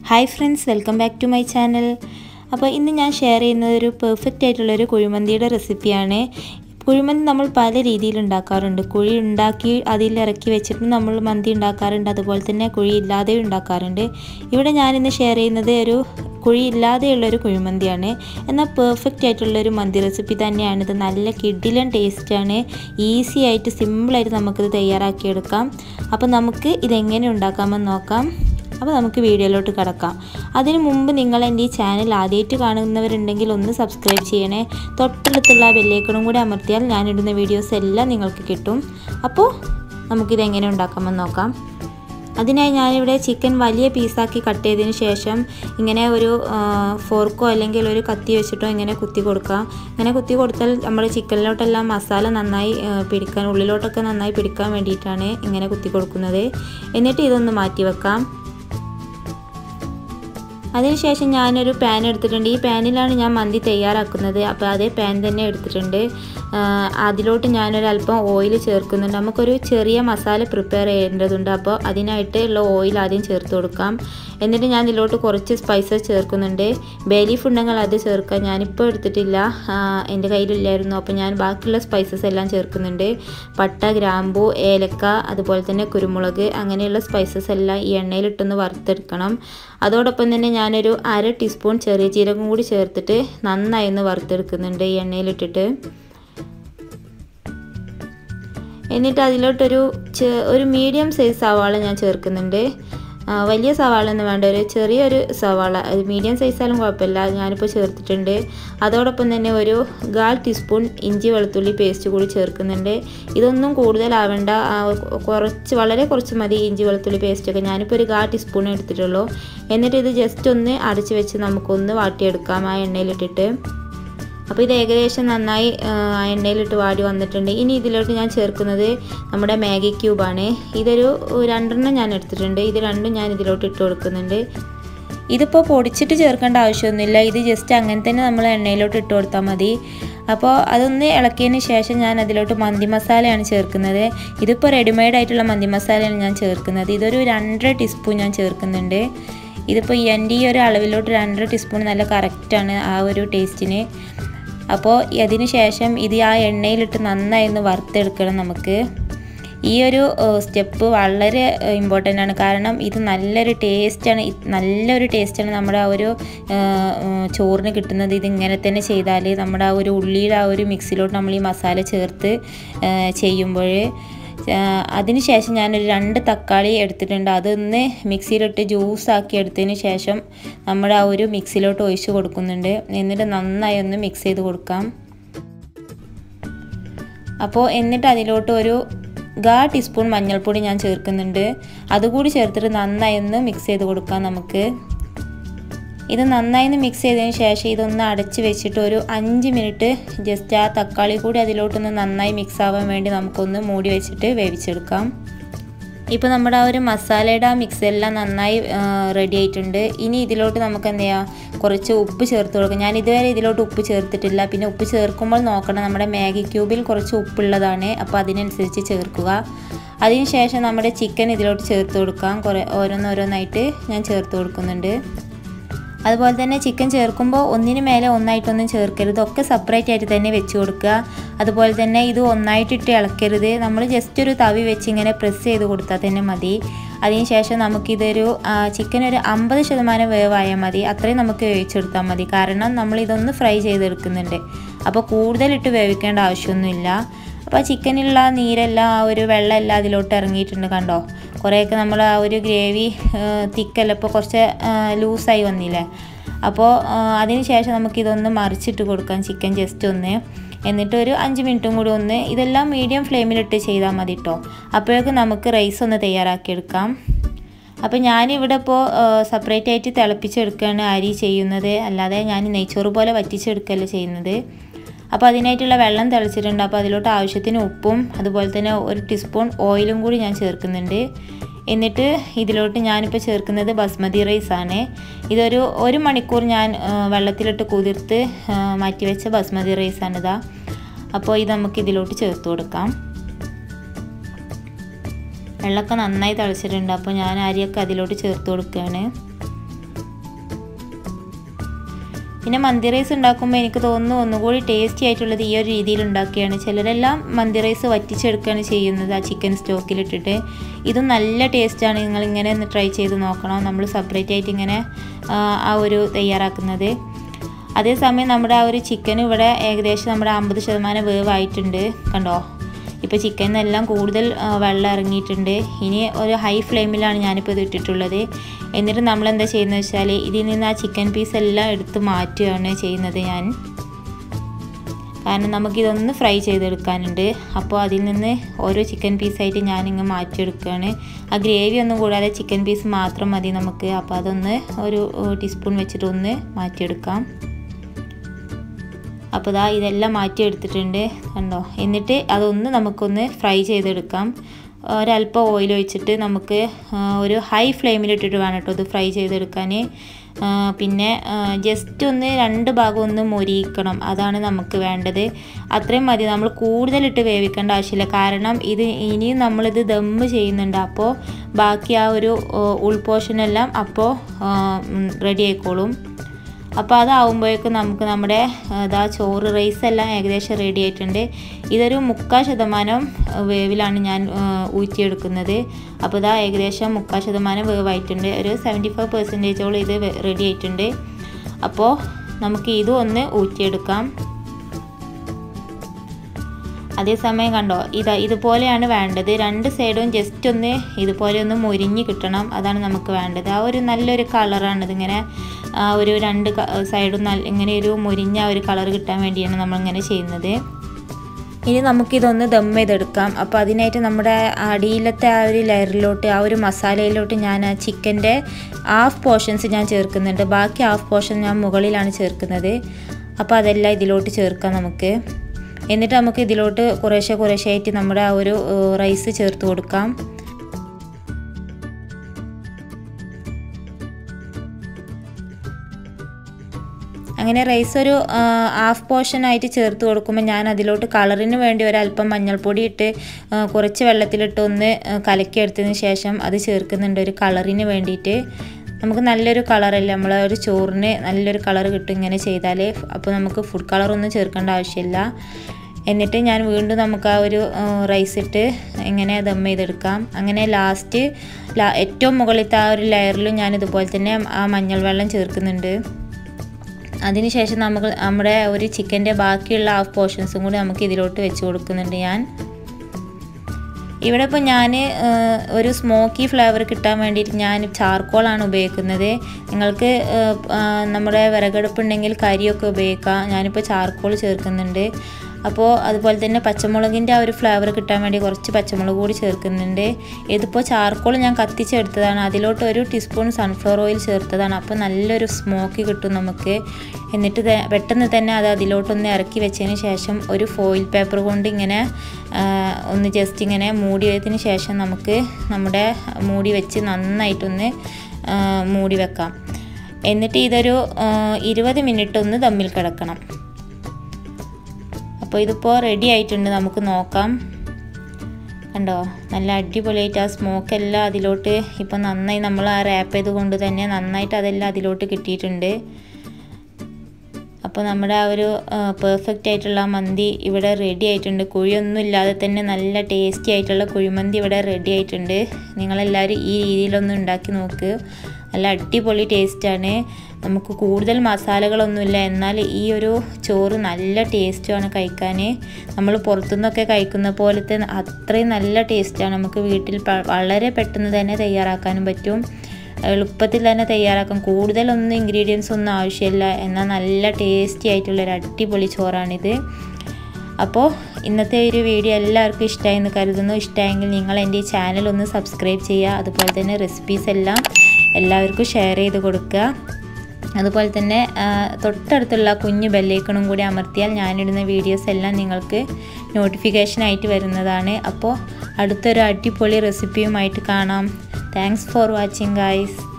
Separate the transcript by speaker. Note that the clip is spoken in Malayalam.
Speaker 1: hi friends welcome back to my channel അപ്പോൾ ഇന്ന് ഞാൻ ഷെയർ ചെയ്യുന്നത് ഒരു പെർഫെക്റ്റ് ആയിട്ടുള്ളൊരു കുഴിമന്തിയുടെ റെസിപ്പിയാണ് കുഴിമന്തി നമ്മൾ പല രീതിയിൽ ഉണ്ടാക്കാറുണ്ട് കുഴി ഉണ്ടാക്കി അതിൽ ഇറക്കി വെച്ചിട്ട് നമ്മൾ മന്തി ഉണ്ടാക്കാറുണ്ട് അതുപോലെ തന്നെ കുഴി ഇല്ലാതെ ഉണ്ടാക്കാറുണ്ട് ഇവിടെ ഞാനിന്ന് ഷെയർ ചെയ്യുന്നത് ഒരു കുഴി ഇല്ലാതെയുള്ളൊരു കുഴിമന്തിയാണ് എന്നാൽ പെർഫെക്റ്റ് ആയിട്ടുള്ളൊരു മന്തി റെസിപ്പി തന്നെയാണിത് നല്ല കിഡിലൻ ടേസ്റ്റാണ് ഈസി ആയിട്ട് സിമ്പിളായിട്ട് നമുക്കിത് തയ്യാറാക്കിയെടുക്കാം അപ്പോൾ നമുക്ക് ഇതെങ്ങനെ ഉണ്ടാക്കാമെന്ന് നോക്കാം അപ്പോൾ നമുക്ക് വീഡിയോയിലോട്ട് കിടക്കാം അതിനു മുമ്പ് നിങ്ങൾ എൻ്റെ ഈ ചാനൽ ആദ്യമായിട്ട് കാണുന്നവരുണ്ടെങ്കിൽ ഒന്ന് സബ്സ്ക്രൈബ് ചെയ്യണേ തൊട്ടടുത്തുള്ള ബെല്ലേക്കണും കൂടി അമർത്തിയാൽ ഞാനിടുന്ന വീഡിയോസ് എല്ലാം നിങ്ങൾക്ക് കിട്ടും അപ്പോൾ നമുക്കിത് എങ്ങനെ ഉണ്ടാക്കാമെന്ന് നോക്കാം അതിനായി ഞാനിവിടെ ചിക്കൻ വലിയ പീസാക്കി കട്ട് ചെയ്തതിന് ശേഷം ഇങ്ങനെ ഒരു ഫോർക്കോ അല്ലെങ്കിൽ ഒരു കത്തി വെച്ചിട്ടോ ഇങ്ങനെ കുത്തി കൊടുക്കുക ഇങ്ങനെ കുത്തി കൊടുത്താൽ നമ്മുടെ ചിക്കനിലോട്ടെല്ലാം മസാല നന്നായി പിടിക്കാൻ ഉള്ളിലോട്ടൊക്കെ നന്നായി പിടിക്കാൻ വേണ്ടിയിട്ടാണ് ഇങ്ങനെ കുത്തി കൊടുക്കുന്നത് എന്നിട്ട് ഇതൊന്ന് മാറ്റി വെക്കാം അതിനുശേഷം ഞാനൊരു പാൻ എടുത്തിട്ടുണ്ട് ഈ പാനിലാണ് ഞാൻ മന്തി തയ്യാറാക്കുന്നത് അപ്പോൾ അതേ പാൻ തന്നെ എടുത്തിട്ടുണ്ട് അതിലോട്ട് ഞാനൊരു അല്പം ഓയിൽ ചേർക്കുന്നുണ്ട് നമുക്കൊരു ചെറിയ മസാല പ്രിപ്പയർ ചെയ്യേണ്ടതുണ്ട് അപ്പോൾ അതിനായിട്ട് ഉള്ള ഓയിൽ ആദ്യം ചേർത്ത് കൊടുക്കാം എന്നിട്ട് ഞാൻ ഇതിലോട്ട് കുറച്ച് സ്പൈസസ് ചേർക്കുന്നുണ്ട് ബേലീഫ് ഉണ്ടെങ്കിൽ അത് ചേർക്കാം ഞാനിപ്പോൾ എടുത്തിട്ടില്ല എൻ്റെ കയ്യിലില്ലായിരുന്നു അപ്പോൾ ഞാൻ ബാക്കിയുള്ള സ്പൈസസ് എല്ലാം ചേർക്കുന്നുണ്ട് പട്ട ഗ്രാമ്പു ഏലക്ക അതുപോലെ തന്നെ കുരുമുളക് അങ്ങനെയുള്ള സ്പൈസസ് എല്ലാം ഈ എണ്ണയിലിട്ടൊന്ന് വറുത്തെടുക്കണം അതോടൊപ്പം തന്നെ ഞാനൊരു അര ടീസ്പൂൺ ചെറിയ ജീരകം കൂടി ചേർത്തിട്ട് നന്നായി ഒന്ന് വറുത്തെടുക്കുന്നുണ്ട് ഈ എണ്ണയിലിട്ടിട്ട് എന്നിട്ട് അതിലോട്ടൊരു ഒരു മീഡിയം സൈസ് സവാള ഞാൻ ചേർക്കുന്നുണ്ട് വലിയ സവാള ഒന്നും വേണ്ട ഒരു ചെറിയൊരു സവാള മീഡിയം സൈസായാലും കുഴപ്പമില്ല ഞാനിപ്പോൾ ചേർത്തിട്ടുണ്ട് അതോടൊപ്പം തന്നെ ഒരു ഗാൽ ടീസ്പൂൺ ഇഞ്ചി വെളുത്തുള്ളി പേസ്റ്റ് കൂടി ചേർക്കുന്നുണ്ട് ഇതൊന്നും കൂടുതലാവേണ്ട കുറച്ച് വളരെ കുറച്ച് മതി ഇഞ്ചി വെളുത്തുള്ളി പേസ്റ്റൊക്കെ ഞാനിപ്പോൾ ഒരു ഗാൽ ടീസ്പൂൺ എടുത്തിട്ടുള്ളൂ എന്നിട്ട് ഇത് ജസ്റ്റ് ഒന്ന് അടച്ച് വെച്ച് നമുക്കൊന്ന് വാട്ടിയെടുക്കാം ആ എണ്ണയിലിട്ടിട്ട് അപ്പോൾ ഇത് ഏകദേശം നന്നായി എണ്ണയിലിട്ട് വാടി വന്നിട്ടുണ്ട് ഇനി ഇതിലോട്ട് ഞാൻ ചേർക്കുന്നത് നമ്മുടെ മാഗി ക്യൂബാണ് ഇതൊരു രണ്ടെണ്ണം ഞാൻ എടുത്തിട്ടുണ്ട് ഇത് രണ്ടും ഞാൻ ഇതിലോട്ട് ഇട്ട് കൊടുക്കുന്നുണ്ട് ഇതിപ്പോൾ പൊടിച്ചിട്ട് ചേർക്കേണ്ട ആവശ്യമൊന്നുമില്ല ഇത് ജസ്റ്റ് അങ്ങനെ തന്നെ നമ്മൾ എണ്ണയിലോട്ട് ഇട്ട് കൊടുത്താൽ മതി അപ്പോൾ അതൊന്ന് ഇളക്കിയതിന് ശേഷം ഞാൻ അതിലോട്ട് മന്തി മസാലയാണ് ചേർക്കുന്നത് ഇതിപ്പോൾ റെഡിമെയ്ഡ് ആയിട്ടുള്ള മന്തി മസാലയാണ് ഞാൻ ചേർക്കുന്നത് ഇതൊരു രണ്ടര ടീസ്പൂൺ ഞാൻ ചേർക്കുന്നുണ്ട് ഇതിപ്പോൾ എൻ്റെ ഈ ഒരു അളവിലോട്ട് രണ്ടര ടീസ്പൂൺ നല്ല കറക്റ്റാണ് ആ ഒരു ടേസ്റ്റിന് അപ്പോൾ അതിന് ശേഷം ഇത് ആ എണ്ണയിലിട്ട് നന്നായി ഒന്ന് വറുത്തെടുക്കണം നമുക്ക് ഈ ഒരു സ്റ്റെപ്പ് വളരെ ഇമ്പോർട്ടൻ്റ് ആണ് കാരണം ഇത് നല്ലൊരു ടേസ്റ്റാണ് നല്ലൊരു ടേസ്റ്റാണ് നമ്മുടെ ആ ഒരു ചോറിന് കിട്ടുന്നത് ഇതിങ്ങനെ തന്നെ ചെയ്താൽ നമ്മുടെ ആ ഒരു ഉള്ളിയുടെ ആ ഒരു മിക്സിലോട്ട് നമ്മൾ ഈ മസാല ചേർത്ത് ചെയ്യുമ്പോൾ അതിനുശേഷം ഞാനൊരു രണ്ട് തക്കാളി എടുത്തിട്ടുണ്ട് അതൊന്ന് മിക്സിയിലിട്ട് ജ്യൂസാക്കി എടുത്തതിന് ശേഷം നമ്മുടെ ആ ഒരു മിക്സിയിലോട്ട് ഒഴിച്ച് കൊടുക്കുന്നുണ്ട് എന്നിട്ട് നന്നായി ഒന്ന് മിക്സ് ചെയ്ത് കൊടുക്കാം അപ്പോൾ എന്നിട്ട് അതിലോട്ട് ഒരു ഗാ ടീസ്പൂൺ മഞ്ഞൾപ്പൊടി ഞാൻ ചേർക്കുന്നുണ്ട് അതുകൂടി ചേർത്തിട്ട് നന്നായി ഒന്ന് മിക്സ് ചെയ്ത് കൊടുക്കാം നമുക്ക് ഇത് നന്നായി ഒന്ന് മിക്സ് ചെയ്തതിന് ശേഷം ഇതൊന്ന് അടച്ച് വെച്ചിട്ട് ഒരു അഞ്ച് മിനിറ്റ് ജസ്റ്റ് ആ തക്കാളി കൂടി അതിലോട്ടൊന്ന് നന്നായി മിക്സ് ആവാൻ വേണ്ടി നമുക്കൊന്ന് മൂടി വെച്ചിട്ട് വേവിച്ചെടുക്കാം ഇപ്പോൾ നമ്മുടെ ആ ഒരു മസാലയുടെ ആ മിക്സ് എല്ലാം നന്നായി റെഡി ആയിട്ടുണ്ട് ഇനി ഇതിലോട്ട് നമുക്ക് എന്ത് ചെയ്യാം കുറച്ച് ഉപ്പ് ചേർത്ത് കൊടുക്കാം ഞാൻ ഇതുവരെ ഇതിലോട്ട് ഉപ്പ് ചേർത്തിട്ടില്ല പിന്നെ ഉപ്പ് ചേർക്കുമ്പോൾ നോക്കണം നമ്മുടെ മാഗി ക്യൂബിൽ കുറച്ച് ഉപ്പുള്ളതാണ് അപ്പോൾ അതിനനുസരിച്ച് ചേർക്കുക അതിനുശേഷം നമ്മുടെ ചിക്കൻ ഇതിലോട്ട് ചേർത്ത് കൊടുക്കാം കുറേ ഓരോന്നോരോന്നായിട്ട് ഞാൻ ചേർത്ത് കൊടുക്കുന്നുണ്ട് അതുപോലെ തന്നെ ചിക്കൻ ചേർക്കുമ്പോൾ ഒന്നിന് മേലെ ഒന്നായിട്ടൊന്നും ചേർക്കരുത് ഒക്കെ സെപ്പറേറ്റ് ആയിട്ട് തന്നെ വെച്ച് കൊടുക്കുക അതുപോലെ തന്നെ ഇത് ഒന്നായിട്ടിട്ട് ഇളക്കരുത് നമ്മൾ ജസ്റ്റ് ഒരു തവി വെച്ച് ഇങ്ങനെ പ്രസ് ചെയ്ത് കൊടുത്താൽ തന്നെ മതി അതിനുശേഷം നമുക്കിതൊരു ചിക്കൻ ഒരു അമ്പത് ശതമാനം വേവായാൽ മതി അത്രയും നമുക്ക് വേവിച്ചെടുത്താൽ മതി കാരണം നമ്മൾ ഇതൊന്ന് ഫ്രൈ ചെയ്തെടുക്കുന്നുണ്ട് അപ്പോൾ കൂടുതലിട്ട് വേവിക്കേണ്ട ആവശ്യമൊന്നുമില്ല അപ്പോൾ ചിക്കനിലുള്ള നീരെല്ലാം ആ ഒരു വെള്ളമെല്ലാം അതിലോട്ട് ഇറങ്ങിയിട്ടുണ്ട് കണ്ടോ കുറേയൊക്കെ നമ്മൾ ആ ഒരു ഗ്രേവി തിക്കല്ല ഇപ്പോൾ കുറച്ച് ലൂസായി വന്നില്ലേ അപ്പോൾ അതിന് ശേഷം നമുക്കിതൊന്ന് മറിച്ചിട്ട് കൊടുക്കാം ചിക്കൻ ജസ്റ്റ് ഒന്ന് എന്നിട്ട് ഒരു അഞ്ച് മിനിറ്റും കൂടി ഒന്ന് ഇതെല്ലാം മീഡിയം ഫ്ലെയിമിലിട്ട് ചെയ്താൽ മതി കേട്ടോ അപ്പോഴേക്കും നമുക്ക് റൈസ് ഒന്ന് തയ്യാറാക്കിയെടുക്കാം അപ്പോൾ ഞാനിവിടെ ഇപ്പോൾ സെപ്പറേറ്റ് ആയിട്ട് തിളപ്പിച്ചെടുക്കുകയാണ് അരി ചെയ്യുന്നത് അല്ലാതെ ഞാൻ നെയ്ച്ചോറ് പോലെ വറ്റിച്ചെടുക്കുകയല്ല ചെയ്യുന്നത് അപ്പോൾ അതിനായിട്ടുള്ള വെള്ളം തിളച്ചിട്ടുണ്ട് അപ്പോൾ അതിലോട്ട് ആവശ്യത്തിന് ഉപ്പും അതുപോലെ തന്നെ ഒരു ടീസ്പൂൺ ഓയിലും കൂടി ഞാൻ ചേർക്കുന്നുണ്ട് എന്നിട്ട് ഇതിലോട്ട് ഞാനിപ്പോൾ ചേർക്കുന്നത് ബസ്മതി റൈസാണ് ഇതൊരു ഒരു മണിക്കൂർ ഞാൻ വെള്ളത്തിലിട്ട് കുതിർത്ത് മാറ്റിവെച്ച ബസ്മതി റൈസാണിതാ അപ്പോൾ ഇത് നമുക്ക് ഇതിലോട്ട് ചേർത്ത് കൊടുക്കാം വെള്ളമൊക്കെ നന്നായി തിളച്ചിട്ടുണ്ട് അപ്പോൾ ഞാൻ അരിയൊക്കെ അതിലോട്ട് ചേർത്ത് കൊടുക്കുകയാണ് പിന്നെ മന്തി റൈസ് ഉണ്ടാക്കുമ്പോൾ എനിക്ക് തോന്നുന്നു ഒന്നുകൂടി ടേസ്റ്റി ആയിട്ടുള്ളത് ഈ ഒരു രീതിയിൽ ഉണ്ടാക്കുകയാണ് ചിലരെല്ലാം മന്തി റൈസ് വറ്റിച്ചെടുക്കുകയാണ് ചെയ്യുന്നത് ആ ചിക്കൻ സ്റ്റോക്കിലിട്ടിട്ട് ഇതും നല്ല ടേസ്റ്റാണ് നിങ്ങൾ ഇങ്ങനെ ഒന്ന് ട്രൈ ചെയ്ത് നോക്കണം നമ്മൾ സെപ്പറേറ്റ് ആയിട്ട് ഇങ്ങനെ ആ ഒരു തയ്യാറാക്കുന്നത് അതേസമയം നമ്മുടെ ആ ഒരു ചിക്കൻ ഇവിടെ ഏകദേശം നമ്മുടെ അമ്പത് ശതമാനം വേവായിട്ടുണ്ട് കണ്ടോ ഇപ്പോൾ ചിക്കനെല്ലാം കൂടുതൽ വെള്ളം ഇറങ്ങിയിട്ടുണ്ട് ഇനി ഒരു ഹൈ ഫ്ലെയിമിലാണ് ഞാനിപ്പോൾ ഇത് ഇട്ടിട്ടുള്ളത് എന്നിട്ട് നമ്മൾ എന്താ ചെയ്യുന്നത് വെച്ചാൽ ഇതിൽ നിന്ന് ആ ചിക്കൻ പീസ് എല്ലാം എടുത്ത് മാറ്റുകയാണ് ചെയ്യുന്നത് ഞാൻ കാരണം നമുക്കിതൊന്ന് ഫ്രൈ ചെയ്തെടുക്കാനുണ്ട് അപ്പോൾ അതിൽ നിന്ന് ഓരോ ചിക്കൻ പീസായിട്ട് ഞാനിങ്ങ് മാറ്റിയെടുക്കുകയാണ് ആ ഗ്രേവി ഒന്നും കൂടാതെ ചിക്കൻ പീസ് മാത്രം മതി നമുക്ക് അപ്പോൾ അതൊന്ന് ഒരു ടീസ്പൂൺ വെച്ചിട്ട് ഒന്ന് മാറ്റിയെടുക്കാം അപ്പോൾ ഇതാ ഇതെല്ലാം മാറ്റി എടുത്തിട്ടുണ്ട് കണ്ടോ എന്നിട്ട് അതൊന്ന് നമുക്കൊന്ന് ഫ്രൈ ചെയ്തെടുക്കാം ഒരല്പം ഓയിൽ ഒഴിച്ചിട്ട് നമുക്ക് ഒരു ഹൈ ഫ്ലെയിമിലിട്ടിട്ട് വേണം കേട്ടോ ഇത് ഫ്രൈ ചെയ്തെടുക്കാൻ പിന്നെ ജസ്റ്റ് ഒന്ന് രണ്ട് ഭാഗം ഒന്ന് മൊരിയിക്കണം അതാണ് നമുക്ക് വേണ്ടത് അത്രയും മതി നമ്മൾ കൂടുതലിട്ട് വേവിക്കേണ്ട ആവശ്യമില്ല കാരണം ഇത് ഇനിയും നമ്മളിത് ദമ്മ് ചെയ്യുന്നുണ്ട് അപ്പോൾ ബാക്കി ആ ഒരു ഉൾപോഷനെല്ലാം അപ്പോൾ റെഡി ആയിക്കോളും അപ്പോൾ അതാവുമ്പോഴേക്കും നമുക്ക് നമ്മുടെ ഇതാ ചോറ് റൈസ് എല്ലാം ഏകദേശം റെഡി ആയിട്ടുണ്ട് ഇതൊരു മുക്കാൽ ശതമാനം വേവിലാണ് ഞാൻ ഊറ്റിയെടുക്കുന്നത് അപ്പോൾ ഇതാ ഏകദേശം മുക്കാൽ ശതമാനം വേവായിട്ടുണ്ട് ഒരു സെവൻറ്റി ഫൈവ് പെർസെൻറ്റേജോളം ഇത് റെഡി ആയിട്ടുണ്ട് അപ്പോൾ നമുക്ക് ഇതും ഒന്ന് ഊറ്റിയെടുക്കാം അതേസമയം കണ്ടോ ഇതാ ഇതുപോലെയാണ് വേണ്ടത് രണ്ട് സൈഡും ജസ്റ്റ് ഒന്ന് ഇതുപോലെ ഒന്ന് മൊരിഞ്ഞ് കിട്ടണം അതാണ് നമുക്ക് വേണ്ടത് ആ ഒരു നല്ലൊരു കളറാണ് ഇതിങ്ങനെ ആ ഒരു രണ്ട് സൈഡും നല്ല ഇങ്ങനെ ഒരു മൊരിഞ്ഞ ഒരു കളർ കിട്ടാൻ വേണ്ടിയാണ് നമ്മളിങ്ങനെ ചെയ്യുന്നത് ഇനി നമുക്കിതൊന്ന് ദം ചെയ്തെടുക്കാം അപ്പോൾ അതിനായിട്ട് നമ്മുടെ അടിയിലത്തെ ആ ഒരു ലെയറിലോട്ട് ആ ഒരു മസാലയിലോട്ട് ഞാൻ ആ ചിക്കൻ്റെ ഹാഫ് പോർഷൻസ് ഞാൻ ചേർക്കുന്നുണ്ട് ബാക്കി ഹാഫ് പോർഷൻ ഞാൻ മുകളിലാണ് ചേർക്കുന്നത് അപ്പോൾ അതെല്ലാം ഇതിലോട്ട് ചേർക്കാം നമുക്ക് എന്നിട്ട് നമുക്ക് ഇതിലോട്ട് കുറേശ്ശെ കുറേശ്ശെ ആയിട്ട് നമ്മുടെ ആ ഒരു റൈസ് ചേർത്ത് കൊടുക്കാം അങ്ങനെ റൈസ് ഒരു ഹാഫ് പോർഷനായിട്ട് ചേർത്ത് കൊടുക്കുമ്പോൾ ഞാൻ അതിലോട്ട് കളറിന് വേണ്ടി ഒരല്പം മഞ്ഞൾപ്പൊടി ഇട്ട് കുറച്ച് വെള്ളത്തിലിട്ട് ഒന്ന് കലക്കിയെടുത്തതിന് ശേഷം അത് ചേർക്കുന്നുണ്ട് ഒരു കളറിന് വേണ്ടിയിട്ട് നമുക്ക് നല്ലൊരു കളറല്ലേ നമ്മൾ ഒരു ചോറിന് നല്ലൊരു കളർ കിട്ടും ഇങ്ങനെ ചെയ്താൽ അപ്പോൾ നമുക്ക് ഫുഡ് കളറൊന്നും ചേർക്കേണ്ട ആവശ്യമില്ല എന്നിട്ട് ഞാൻ വീണ്ടും നമുക്ക് ആ ഒരു റൈസ് ഇട്ട് ഇങ്ങനെ ദം ചെയ്തെടുക്കാം അങ്ങനെ ലാസ്റ്റ് ഏറ്റവും മുകളിലത്തെ ആ ഒരു ലെയറിലും ഞാൻ ഇതുപോലെ തന്നെ ആ മഞ്ഞൾ വെള്ളം ചേർക്കുന്നുണ്ട് അതിനുശേഷം നമുക്ക് നമ്മുടെ ഒരു ചിക്കൻ്റെ ബാക്കിയുള്ള ഹാഫ് പോർഷൻസും കൂടി നമുക്ക് ഇതിലോട്ട് വെച്ച് കൊടുക്കുന്നുണ്ട് ഞാൻ ഇവിടെ ഇപ്പോൾ ഞാൻ ഒരു സ്മോക്കി ഫ്ലേവർ കിട്ടാൻ വേണ്ടിയിട്ട് ഞാൻ ചാർക്കോളാണ് ഉപയോഗിക്കുന്നത് നിങ്ങൾക്ക് നമ്മുടെ വിറകടുപ്പുണ്ടെങ്കിൽ കരിയൊക്കെ ഉപയോഗിക്കാം ഞാനിപ്പോൾ ചാർക്കോൾ ചേർക്കുന്നുണ്ട് അപ്പോൾ അതുപോലെ തന്നെ പച്ചമുളകിൻ്റെ ആ ഒരു ഫ്ലേവർ കിട്ടാൻ വേണ്ടി കുറച്ച് പച്ചമുളക് കൂടി ചേർക്കുന്നുണ്ട് ഇതിപ്പോൾ ചാർക്കോൾ ഞാൻ കത്തിച്ചെടുത്തതാണ് അതിലോട്ട് ഒരു ടീസ്പൂൺ സൺഫ്ലവർ ഓയിൽ ചേർത്തതാണ് അപ്പോൾ നല്ലൊരു സ്മോക്ക് കിട്ടും നമുക്ക് എന്നിട്ട് പെട്ടെന്ന് തന്നെ അത് അതിലോട്ടൊന്ന് ഇറക്കി വെച്ചതിന് ശേഷം ഒരു ഫോയിൽ പേപ്പർ കൊണ്ട് ഇങ്ങനെ ഒന്ന് ജസ്റ്റ് ഇങ്ങനെ മൂടിയതിന് ശേഷം നമുക്ക് നമ്മുടെ മൂടി വെച്ച് നന്നായിട്ടൊന്ന് മൂടി വെക്കാം എന്നിട്ട് ഇതൊരു ഇരുപത് മിനിറ്റ് ഒന്ന് തമ്മിൽ കിടക്കണം അപ്പോൾ ഇതിപ്പോൾ റെഡി ആയിട്ടുണ്ട് നമുക്ക് നോക്കാം കണ്ടോ നല്ല അടിപൊളിയായിട്ട് ആ സ്മോക്കെല്ലാം അതിലോട്ട് ഇപ്പം നന്നായി നമ്മൾ ആ റാപ്പ് ചെയ്ത് കൊണ്ട് തന്നെ നന്നായിട്ട് അതെല്ലാം അതിലോട്ട് കിട്ടിയിട്ടുണ്ട് അപ്പോൾ നമ്മുടെ ആ ഒരു പെർഫെക്റ്റ് ആയിട്ടുള്ള മന്തി ഇവിടെ റെഡി ആയിട്ടുണ്ട് കുഴിയൊന്നും ഇല്ലാതെ തന്നെ നല്ല ടേസ്റ്റി ആയിട്ടുള്ള കുഴിമന്തി ഇവിടെ റെഡി ആയിട്ടുണ്ട് നിങ്ങളെല്ലാവരും ഈ രീതിയിലൊന്ന് ഉണ്ടാക്കി നോക്ക് നല്ല അടിപൊളി ടേസ്റ്റാണ് നമുക്ക് കൂടുതൽ മസാലകളൊന്നുമില്ല എന്നാൽ ഈ ഒരു ചോറ് നല്ല ടേസ്റ്റുമാണ് കഴിക്കാൻ നമ്മൾ പുറത്തുനിന്നൊക്കെ കഴിക്കുന്ന പോലത്തെ അത്രയും നല്ല ടേസ്റ്റാണ് നമുക്ക് വീട്ടിൽ വളരെ പെട്ടെന്ന് തന്നെ തയ്യാറാക്കാനും പറ്റും എളുപ്പത്തിൽ തന്നെ തയ്യാറാക്കാം കൂടുതലൊന്നും ഇൻഗ്രീഡിയൻസ് ഒന്നും ആവശ്യമില്ല എന്നാൽ നല്ല ടേസ്റ്റി ആയിട്ടുള്ളൊരു അടിപൊളി ചോറാണിത് അപ്പോൾ ഇന്നത്തെ ഒരു വീഡിയോ എല്ലാവർക്കും ഇഷ്ടമായി എന്ന് കരുതുന്നു ഇഷ്ടമായെങ്കിൽ നിങ്ങൾ എൻ്റെ ഈ ചാനൽ ഒന്ന് സബ്സ്ക്രൈബ് ചെയ്യുക അതുപോലെ തന്നെ റെസിപ്പീസ് എല്ലാം എല്ലാവർക്കും ഷെയർ ചെയ്ത് കൊടുക്കുക അതുപോലെ തന്നെ തൊട്ടടുത്തുള്ള കുഞ്ഞു ബെല്ലൈക്കണും കൂടി അമർത്തിയാൽ ഞാനിടുന്ന വീഡിയോസ് എല്ലാം നിങ്ങൾക്ക് നോട്ടിഫിക്കേഷനായിട്ട് വരുന്നതാണ് അപ്പോൾ അടുത്തൊരു അടിപൊളി റെസിപ്പിയുമായിട്ട് കാണാം താങ്ക്സ് ഫോർ വാച്ചിങ് ഗൈസ്